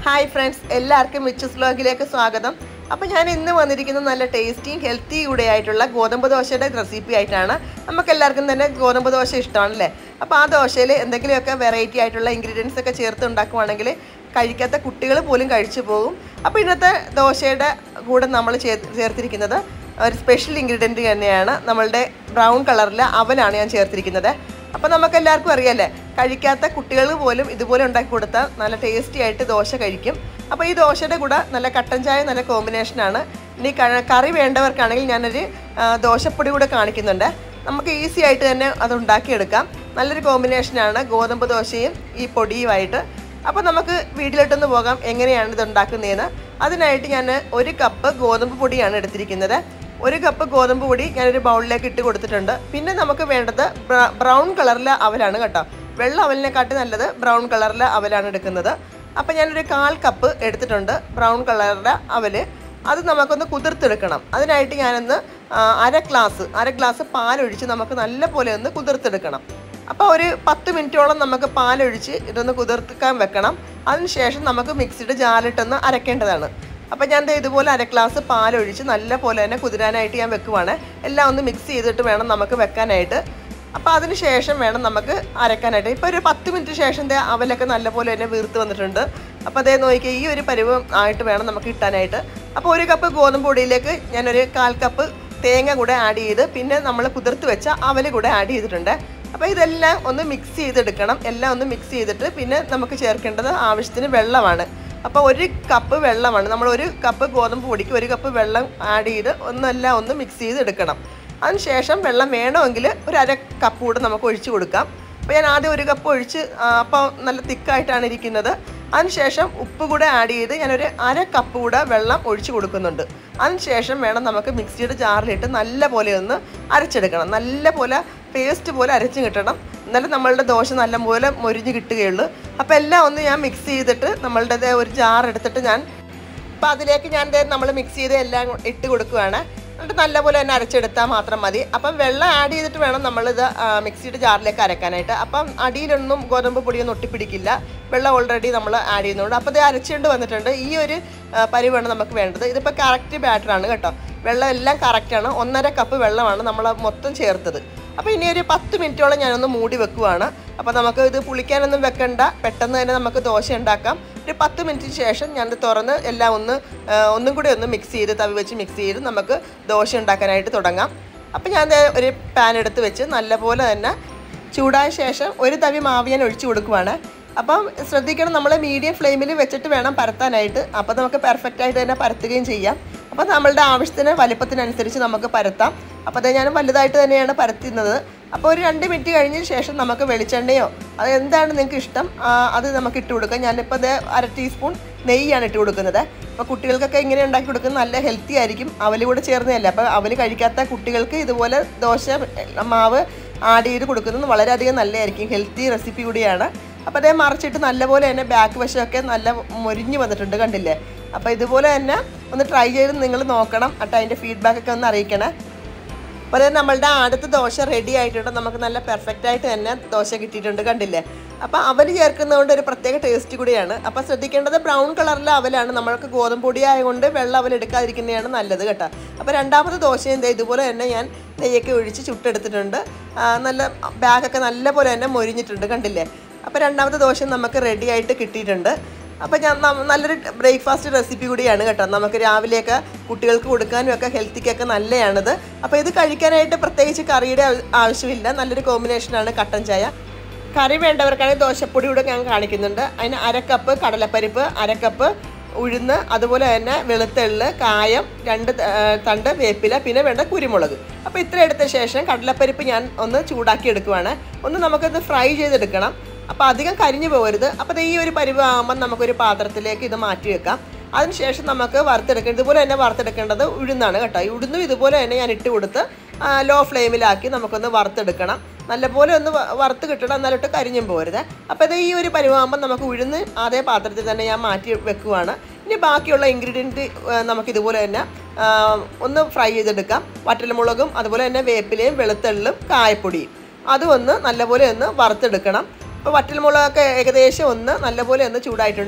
hi friends എല്ലാവർക്കും മിച്ചസ് വ്ലോഗിലേക്ക് സ്വാഗതം അപ്പോൾ ഞാൻ ഇന്ന് വന്നിരിക്കുന്നത് നല്ല ടേസ്റ്റിയും ഹെൽത്തി കൂടെ ആയിട്ടുള്ള ഗോതമ്പ് ദോശയുടെ റെസിപ്പി ആയിട്ടാണ് നമുക്ക് എല്ലാവർക്കും തന്നെ ഗോതമ്പ് ദോശ ഇഷ്ടമാണല്ലേ അപ്പോൾ ആ ദോശയിൽ എന്തെങ്കിലുമൊക്കെ വെറൈറ്റി ആയിട്ടുള്ള ഇൻഗ്രീഡിയൻസ് ഒക്കെ ചേർത്ത് ഉണ്ടാക്കുവാണെങ്കിൽ കഴിക്കാത്ത കുട്ടികൾ പോലും കഴിച്ചു പോകും അപ്പോൾ ഇന്നത്തെ ദോശയുടെ കൂടെ നമ്മൾ ചേർ- ചേർത്തിരിക്കുന്നത് ഒരു സ്പെഷ്യൽ ഇൻഗ്രീഡിയൻറ്റ് തന്നെയാണ് നമ്മളുടെ ബ്രൗൺ കളറിൽ അവലാണ് ഞാൻ ചേർത്തിരിക്കുന്നത് അപ്പോൾ നമുക്ക് എല്ലാവർക്കും അറിയാലേ കഴിക്കാത്ത കുട്ടികൾ പോലും ഇതുപോലെ ഉണ്ടാക്കി കൊടുത്താൽ നല്ല ടേസ്റ്റി ആയിട്ട് ദോശ കഴിക്കും അപ്പോൾ ഈ ദോശയുടെ കൂടെ നല്ല കട്ടൻ ചായ നല്ല കോമ്പിനേഷനാണ് ഇനി ക- കറി വേണ്ടവർക്കാണെങ്കിൽ ഞാനൊരു ആ, ദോശപ്പൊടി കൂടെ കാണിക്കുന്നുണ്ട് നമുക്ക് ഈസി ആയിട്ട് തന്നെ അത് ഉണ്ടാക്കിയെടുക്കാം നല്ലൊരു കോമ്പിനേഷനാണ് ഗോതമ്പ് ദോശയും ഈ പൊടിയുമായിട്ട് അപ്പോൾ നമുക്ക് വീട്ടിലോട്ടൊന്ന് പോകാം എങ്ങനെയാണ് ഇത് ഉണ്ടാക്കുന്നതെന്ന് അതിനായിട്ട് ഞാൻ ഒരു കപ്പ് ഗോതമ്പ് പൊടിയാണ് എടുത്തിരിക്കുന്നത് ഒരു കപ്പ് ഗോതമ്പ് പൊടി ഞാനൊരു ബൗളിലേക്ക് ഇട്ട് കൊടുത്തിട്ടുണ്ട് പിന്നെ നമുക്ക് വേണ്ടത് ബ്ര- ബ്രൗൺ കളറിലെ അവലാണ് കേട്ടോ വെള്ള അവലിനെക്കാട്ടി നല്ലത് ബ്രൗൺ കളറിലെ അവലാണ് എടുക്കുന്നത് അപ്പോൾ ഞാനൊരു കാൽ കപ്പ് എടുത്തിട്ടുണ്ട് ബ്രൗൺ കളറിലെ അവല് അത് നമുക്കൊന്ന് കുതിർത്തെടുക്കണം അതിനായിട്ട് ഞാനൊന്ന് ആ, അര ഗ്ലാസ് അര ഗ്ലാസ് പാലൊഴിച്ച് നമുക്ക് നല്ല പോലെ ഒന്ന് കുതിർത്തെടുക്കണം അപ്പോൾ ഒരു പത്ത് മിനിറ്റോളം നമുക്ക് പാലൊഴിച്ച് ഇതൊന്ന് കുതിർക്കാൻ വെക്കണം അതിനുശേഷം നമുക്ക് മിക്സിയുടെ ജാലിട്ടൊന്ന് അരക്കേണ്ടതാണ് അപ്പോൾ ഞാൻ ദേ ഇതുപോലെ അര ഗ്ലാസ് പാലൊഴിച്ച് നല്ല പോലെ തന്നെ കുതിരാനായിട്ട് ഞാൻ വെക്കുവാണ് എല്ലാം ഒന്ന് മിക്സ് ചെയ്തിട്ട് വേണം നമുക്ക് വെക്കാനായിട്ട് അപ്പോൾ അതിന് ശേഷം വേണം നമുക്ക് അരക്കാനായിട്ട് ഇപ്പോൾ ഒരു പത്ത് മിനിറ്റ് ശേഷം ദേ അവലൊക്കെ നല്ലപോലെ തന്നെ വീർത്ത് വന്നിട്ടുണ്ട് അപ്പോൾ അതേ നോക്കിയാൽ ഈ ഒരു പരുവം ആയിട്ട് വേണം നമുക്ക് ഇട്ടാനായിട്ട് അപ്പോൾ ഒരു കപ്പ് ഗോതമ്പ് പൊടിയിലേക്ക് ഞാനൊരു കാൽ കപ്പ് തേങ്ങ കൂടെ ആഡ് ചെയ്ത് പിന്നെ നമ്മൾ കുതിർത്ത് വെച്ച അവല് കൂടെ ആഡ് ചെയ്തിട്ടുണ്ട് അപ്പോൾ ഇതെല്ലാം ഒന്ന് മിക്സ് ചെയ്തെടുക്കണം എല്ലാം ഒന്ന് മിക്സ് ചെയ്തിട്ട് പിന്നെ നമുക്ക് ചേർക്കേണ്ടത് ആവശ്യത്തിന് വെള്ളമാണ് അപ്പോൾ ഒരു കപ്പ് വെള്ളമാണ് നമ്മൾ ഒരു കപ്പ് ഗോതമ്പ് പൊടിക്ക് ഒരു കപ്പ് വെള്ളം ആഡ് ചെയ്ത് ഒന്നെല്ലാം ഒന്ന് മിക്സ് ചെയ്ത് എടുക്കണം അതിനുശേഷം വെള്ളം വേണമെങ്കിൽ ഒരു അര കപ്പ് കൂടെ നമുക്ക് ഒഴിച്ച് കൊടുക്കാം അപ്പോൾ ഞാൻ ആദ്യം ഒരു കപ്പ് ഒഴിച്ച് ആ, അപ്പോൾ നല്ല തിക്കായിട്ടാണ് ഇരിക്കുന്നത് അതിനുശേഷം ഉപ്പ് കൂടെ ആഡ് ചെയ്ത് ഞാനൊരു അര കപ്പ് കൂടെ വെള്ളം ഒഴിച്ച് കൊടുക്കുന്നുണ്ട് അതിനുശേഷം വേണം നമുക്ക് മിക്സിയുടെ ജാറിലിട്ട് നല്ല പോലെ ഒന്ന് അരച്ചെടുക്കണം നല്ല പോലെ പേസ്റ്റ് പോലെ അരച്ച് കിട്ടണം എന്നാലും നമ്മളുടെ ദോശ നല്ല പോലെ മൊരിഞ്ഞ് കിട്ടുകയുള്ളൂ അപ്പോൾ എല്ലാം ഒന്ന് ഞാൻ മിക്സ് ചെയ്തിട്ട് നമ്മളുടെ ദേ ഒരു ജാർ എടുത്തിട്ട് ഞാൻ അപ്പോൾ അതിലേക്ക് ഞാൻ നമ്മൾ മിക്സ് ചെയ്ത് എല്ലാം ഇട്ട് കൊടുക്കുകയാണ് എന്നിട്ട് നല്ലപോലെ തന്നെ അരച്ചെടുത്താൽ മാത്രം മതി അപ്പം വെള്ളം ആഡ് ചെയ്തിട്ട് വേണം നമ്മളിത് ആ, മിക്സിയുടെ ജാറിലേക്ക് അരക്കാനായിട്ട് അപ്പം അടിയിലൊന്നും ഗോതമ്പ് പൊടിയൊന്നും ഒട്ടിപ്പിടിക്കില്ല വെള്ളം ഓൾറെഡി നമ്മൾ ആഡ് ചെയ്യുന്നുണ്ട് അപ്പോൾ ഇത് അരച്ചുകൊണ്ട് വന്നിട്ടുണ്ട് ഈ ഒരു ആ, പരിവാണ് നമുക്ക് വേണ്ടത് ഇതിപ്പോൾ കറക്റ്റ് ബാറ്ററാണ് കേട്ടോ വെള്ളം എല്ലാം കറക്റ്റാണ് ഒന്നര കപ്പ് വെള്ളമാണ് നമ്മൾ മൊത്തം ചേർത്തത് അപ്പോൾ ഇനി ഒരു പത്ത് മിനിറ്റോളം ഞാനൊന്ന് മൂടി വെക്കുവാണ് അപ്പോൾ നമുക്ക് ഇത് പുളിക്കാനൊന്നും വെക്കണ്ട പെട്ടെന്ന് തന്നെ നമുക്ക് ദോശ ഉണ്ടാക്കാം ഒരു പത്ത് മിനിറ്റിന് ശേഷം ഞാനത് തുറന്ന് എല്ലാം ഒന്ന് ആ, ഒന്നും കൂടി ഒന്ന് മിക്സ് ചെയ്ത് തവി വെച്ച് മിക്സ് ചെയ്ത് നമുക്ക് ദോശ ഉണ്ടാക്കാനായിട്ട് തുടങ്ങാം അപ്പോൾ ഞാൻ ദേ ഒരു പാൻ എടുത്ത് വെച്ച് നല്ലപോലെ തന്നെ ചൂടായ ശേഷം ഒരു തവി മാവ് ഞാൻ ഒഴിച്ചു കൊടുക്കുവാണ് അപ്പം ശ്രദ്ധിക്കണം നമ്മൾ മീഡിയം ഫ്ലെയിമിൽ വെച്ചിട്ട് വേണം പരത്താനായിട്ട് അപ്പോൾ നമുക്ക് പെർഫെക്റ്റ് ആയിട്ട് തന്നെ പരത്തുകയും ചെയ്യാം അപ്പോൾ നമ്മളുടെ ആവശ്യത്തിന് വലിപ്പത്തിനനുസരിച്ച് നമുക്ക് പരത്താം അപ്പോൾ അത് ഞാൻ വലുതായിട്ട് തന്നെയാണ് പരത്തുന്നത് അപ്പോൾ ഒരു രണ്ട് മിനിറ്റ് കഴിഞ്ഞ ശേഷം നമുക്ക് വെളിച്ചെണ്ണയോ അത് എന്താണ് നിങ്ങൾക്ക് ഇഷ്ടം ആ, അത് നമുക്ക് ഇട്ട് കൊടുക്കാം ഞാനിപ്പോൾ അത് അര ടീസ്പൂൺ നെയ്യാണ് ഇട്ട് കൊടുക്കുന്നത് അപ്പോൾ കുട്ടികൾക്കൊക്കെ ഇങ്ങനെ ഉണ്ടാക്കി കൊടുക്കുന്നത് നല്ല ഹെൽത്തി ആയിരിക്കും അവല് കൂടെ ചേർന്നതല്ലേ അപ്പോൾ അവല് കഴിക്കാത്ത കുട്ടികൾക്ക് ഇതുപോലെ ദോശ മാവ് ആഡ് ചെയ്ത് കൊടുക്കുന്നത് വളരെയധികം നല്ലതായിരിക്കും ഹെൽത്തി റെസിപ്പി കൂടിയാണ് അപ്പോൾ അതേ മറിച്ചിട്ട് നല്ലപോലെ തന്നെ ബാക്ക് വശമൊക്കെ നല്ല മൊരിഞ്ഞ് വന്നിട്ടുണ്ട് കണ്ടില്ലേ അപ്പോൾ ഇതുപോലെ തന്നെ ഒന്ന് ട്രൈ ചെയ്ത് നിങ്ങൾ നോക്കണം എന്നിട്ട് അതിൻ്റെ ഫീഡ്ബാക്ക് ഒക്കെ ഒന്ന് അറിയിക്കണേ അപ്പോൾ അത് നമ്മളുടെ അടുത്ത ദോശ റെഡി ആയിട്ടുണ്ട് നമുക്ക് നല്ല പെർഫെക്റ്റ് ആയിട്ട് തന്നെ ദോശ കിട്ടിയിട്ടുണ്ട് കണ്ടില്ലേ അപ്പോൾ അവൽ ചേർക്കുന്നതുകൊണ്ട് ഒരു പ്രത്യേക ടേസ്റ്റ് കൂടിയാണ് അപ്പോൾ ശ്രദ്ധിക്കേണ്ടത് ബ്രൗൺ കളറിലെ അവലാണ് നമ്മൾക്ക് ഗോതമ്പ് പൊടി ആയതുകൊണ്ട് വെള്ള അവൽ എടുക്കാതിരിക്കുന്നതാണ് നല്ലത് കേട്ടോ അപ്പോൾ രണ്ടാമത്തെ ദോശയും ദേ ഇതുപോലെ തന്നെ ഞാൻ നെയ്യൊക്കെ ഒഴിച്ച് ചുട്ടെടുത്തിട്ടുണ്ട് ആ, നല്ല ബാഗൊക്കെ നല്ല പോലെ തന്നെ മൊരിഞ്ഞിട്ടുണ്ട് കണ്ടില്ലേ അപ്പോൾ രണ്ടാമത്തെ ദോശ നമുക്ക് റെഡി ആയിട്ട് കിട്ടിയിട്ടുണ്ട് അപ്പോൾ ഞാൻ ന- നല്ലൊരു ബ്രേക്ക്ഫാസ്റ്റ് റെസിപ്പി കൂടിയാണ് കേട്ടോ നമുക്ക് രാവിലെയൊക്കെ കുട്ടികൾക്ക് കൊടുക്കാനും ഒക്കെ ഹെൽത്തിക്കൊക്കെ നല്ലതാണിത് അപ്പോൾ ഇത് കഴിക്കാനായിട്ട് പ്രത്യേകിച്ച് കറിയുടെ ആവ- ആവശ്യമില്ല നല്ലൊരു കോമ്പിനേഷനാണ് കട്ടൻ ചായ കറി വേണ്ടവർക്കാണെങ്കിൽ ദോശപ്പൊടി കൂടെ ഞാൻ കാണിക്കുന്നുണ്ട് അതിന് അരക്കപ്പ് കടലപ്പരിപ്പ് അരക്കപ്പ് ഉഴുന്ന് അതുപോലെ തന്നെ വെളുത്തുള്ളി കായം രണ്ട് ത- ആ, തണ്ട് വേപ്പില പിന്നെ വേണ്ട കുരുമുളക് അപ്പോൾ ഇത്ര എടുത്ത ശേഷം കടലപ്പരിപ്പ് ഞാൻ ഒന്ന് ചൂടാക്കി എടുക്കുവാണ് ഒന്ന് നമുക്കത് ഫ്രൈ ചെയ്തെടുക്കണം അപ്പോൾ അധികം കരിഞ്ഞു പോകരുത് അപ്പോൾ ഈ ഒരു പരിവ് ആകുമ്പോൾ നമുക്കൊരു പാത്രത്തിലേക്ക് ഇത് മാറ്റി വെക്കാം അതിനുശേഷം നമുക്ക് വറുത്തെടുക്കേണ്ടത് ഇതുപോലെ തന്നെ വറുത്തെടുക്കേണ്ടത് ഉഴുന്നാണ് കേട്ടോ ഈ ഉഴുന്നും ഇതുപോലെ തന്നെ ഞാൻ ഇട്ട് കൊടുത്ത് ലോ ഫ്ലെയിമിലാക്കി നമുക്കൊന്ന് വറുത്തെടുക്കണം നല്ലപോലെ ഒന്ന് വ- വറുത്ത് കിട്ടണം എന്നാലിട്ട് കരിഞ്ഞും പോരുത് അപ്പോൾ ഇത് ഈ ഒരു പരിവാകുമ്പോൾ നമുക്ക് ഉഴുന്ന് അതേ പാത്രത്തിൽ തന്നെ ഞാൻ മാറ്റി വെക്കുവാണ് ഇനി ബാക്കിയുള്ള ഇൻഗ്രീഡിയൻറ്റ് നമുക്ക് ഇതുപോലെ തന്നെ ആ, ഒന്ന് ഫ്രൈ ചെയ്തെടുക്കാം വറ്റൽമുളകും അതുപോലെ തന്നെ വേപ്പിലയും വെളുത്തുള്ളും കായപ്പൊടിയും അതും ഒന്ന് നല്ലപോലെ ഒന്ന് വറുത്തെടുക്കണം ഇപ്പോൾ വറ്റൽമുളകൊക്കെ ഏകദേശം ഒന്ന് നല്ലപോലെ ഒന്ന് ചൂടായിട്ടുണ്ട്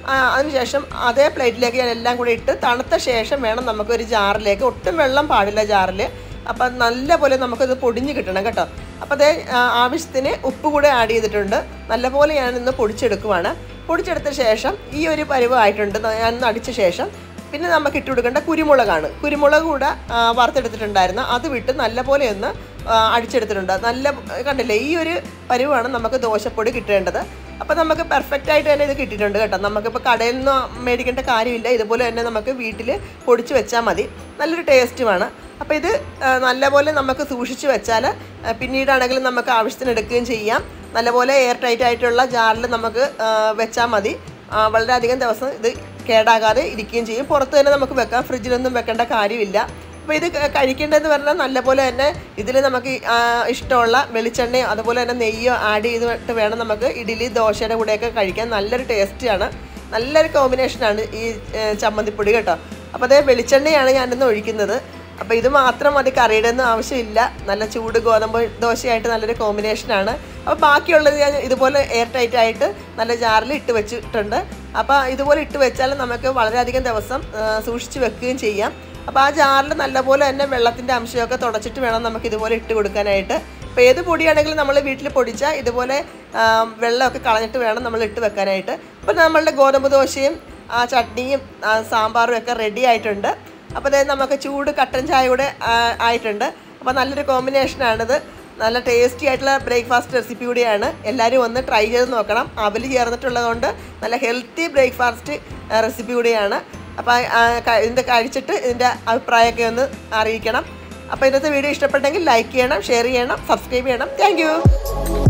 ആ, അതിനുശേഷം അതേ പ്ലേറ്റിലേക്ക് ഞാൻ എല്ലാം കൂടി ഇട്ട് തണുത്ത ശേഷം വേണം നമുക്കൊരു ജാറിലേക്ക് ഒട്ടും വെള്ളം പാടില്ല ജാറിൽ അപ്പം നല്ലപോലെ നമുക്കത് പൊടിഞ്ഞ് കിട്ടണം കേട്ടോ അപ്പോൾ അതേ ആവശ്യത്തിന് ഉപ്പ് കൂടെ ആഡ് ചെയ്തിട്ടുണ്ട് നല്ലപോലെ ഞാൻ ഇന്ന് പൊടിച്ചെടുക്കുവാണ് പൊടിച്ചെടുത്ത ശേഷം ഈ ഒരു പരുവമായിട്ടുണ്ട് ഞാൻ ഒന്ന് അടിച്ച ശേഷം പിന്നെ നമുക്ക് ഇട്ട് കൊടുക്കേണ്ട കുരുമുളകാണ് കുരുമുളക് കൂടെ ആ, വറുത്തെടുത്തിട്ടുണ്ടായിരുന്നു അത് വിട്ട് നല്ലപോലെ ഒന്ന് ആ, അടിച്ചെടുത്തിട്ടുണ്ട് നല്ല കണ്ടില്ലേ ഈ ഒരു പരുവാണ് നമുക്ക് ദോശപ്പൊടി കിട്ടേണ്ടത് അപ്പോൾ നമുക്ക് പെർഫെക്റ്റ് ആയിട്ട് തന്നെ ഇത് കിട്ടിയിട്ടുണ്ട് കേട്ടോ നമുക്കിപ്പോൾ കടയിൽ നിന്ന് മേടിക്കേണ്ട കാര്യമില്ല ഇതുപോലെ തന്നെ നമുക്ക് വീട്ടിൽ പൊടിച്ച് വെച്ചാൽ മതി നല്ലൊരു ടേസ്റ്റുമാണ് അപ്പോൾ ഇത് ആ, നല്ലപോലെ നമുക്ക് സൂക്ഷിച്ച് വെച്ചാൽ ആ, പിന്നീടാണെങ്കിലും നമുക്ക് ആവശ്യത്തിന് എടുക്കുകയും ചെയ്യാം നല്ലപോലെ എയർ ടൈറ്റ് ആയിട്ടുള്ള ജാറിൽ നമുക്ക് വെച്ചാൽ മതി ആ, വളരെയധികം ദിവസം ഇത് കേടാകാതെ ഇരിക്കുകയും ചെയ്യും പുറത്ത് തന്നെ നമുക്ക് വെക്കാം ഫ്രിഡ്ജിലൊന്നും വെക്കേണ്ട കാര്യമില്ല അപ്പോൾ ഇത് ക- കഴിക്കേണ്ടതെന്ന് പറഞ്ഞാൽ നല്ലപോലെ തന്നെ ഇതിൽ നമുക്ക് ഈ, ആ, ഇഷ്ടമുള്ള വെളിച്ചെണ്ണയോ അതുപോലെ തന്നെ നെയ്യോ ആഡ് ചെയ്തിട്ട് വേണം നമുക്ക് ഇഡ്ഡലി ദോശയുടെ കൂടെയൊക്കെ കഴിക്കാൻ നല്ലൊരു ടേസ്റ്റിയാണ് നല്ലൊരു കോമ്പിനേഷനാണ് ഈ ഏ, ചമ്മന്തിപ്പൊടി കേട്ടോ അപ്പോൾ അതേ വെളിച്ചെണ്ണയാണ് ഞാനിന്ന് ഒഴിക്കുന്നത് അപ്പോൾ ഇത് മാത്രം മതി കറിയുടെ ഒന്നും ആവശ്യമില്ല നല്ല ചൂട് ഗോതമ്പ് ദോശയായിട്ട് നല്ലൊരു കോമ്പിനേഷനാണ് അപ്പോൾ ബാക്കിയുള്ളത് ഞാൻ ഇതുപോലെ എയർ ടൈറ്റ് ആയിട്ട് നല്ല ജാറിൽ ഇട്ട് വെച്ചിട്ടുണ്ട് അപ്പോൾ ഇതുപോലെ ഇട്ട് വെച്ചാൽ നമുക്ക് വളരെയധികം ദിവസം ആ, സൂക്ഷിച്ച് വെക്കുകയും ചെയ്യാം അപ്പോൾ ആ ജാറിൽ നല്ലപോലെ തന്നെ വെള്ളത്തിൻ്റെ അംശമൊക്കെ തുടച്ചിട്ട് വേണം നമുക്ക് ഇതുപോലെ ഇട്ട് കൊടുക്കാനായിട്ട് അപ്പോൾ ഏത് പൊടിയാണെങ്കിലും നമ്മൾ വീട്ടിൽ പൊടിച്ചാൽ ഇതുപോലെ ആ, വെള്ളമൊക്കെ കളഞ്ഞിട്ട് വേണം നമ്മൾ ഇട്ട് വെക്കാനായിട്ട് അപ്പോൾ നമ്മളുടെ ഗോതമ്പ് ദോശയും ആ ചട്നിയും ആ, സാമ്പാറും ഒക്കെ റെഡി ആയിട്ടുണ്ട് അപ്പോൾ അതായത് നമുക്ക് ചൂട് കട്ടൻ ചായ കൂടെ ആ, ആയിട്ടുണ്ട് അപ്പോൾ നല്ലൊരു കോമ്പിനേഷനാണിത് നല്ല ടേസ്റ്റി ആയിട്ടുള്ള ബ്രേക്ക്ഫാസ്റ്റ് റെസിപ്പി കൂടിയാണ് എല്ലാവരും ഒന്ന് ട്രൈ ചെയ്ത് നോക്കണം അവൽ ചേർന്നിട്ടുള്ളതുകൊണ്ട് നല്ല ഹെൽത്തി ബ്രേക്ക്ഫാസ്റ്റ് റെസിപ്പി കൂടിയാണ് അപ്പോൾ ഇതിൻ്റെ കഴിച്ചിട്ട് ഇതിൻ്റെ അഭിപ്രായമൊക്കെ ഒന്ന് അറിയിക്കണം അപ്പോൾ ഇന്നത്തെ വീഡിയോ ഇഷ്ടപ്പെട്ടെങ്കിൽ ലൈക്ക് ചെയ്യണം ഷെയർ ചെയ്യണം സബ്സ്ക്രൈബ് ചെയ്യണം താങ്ക്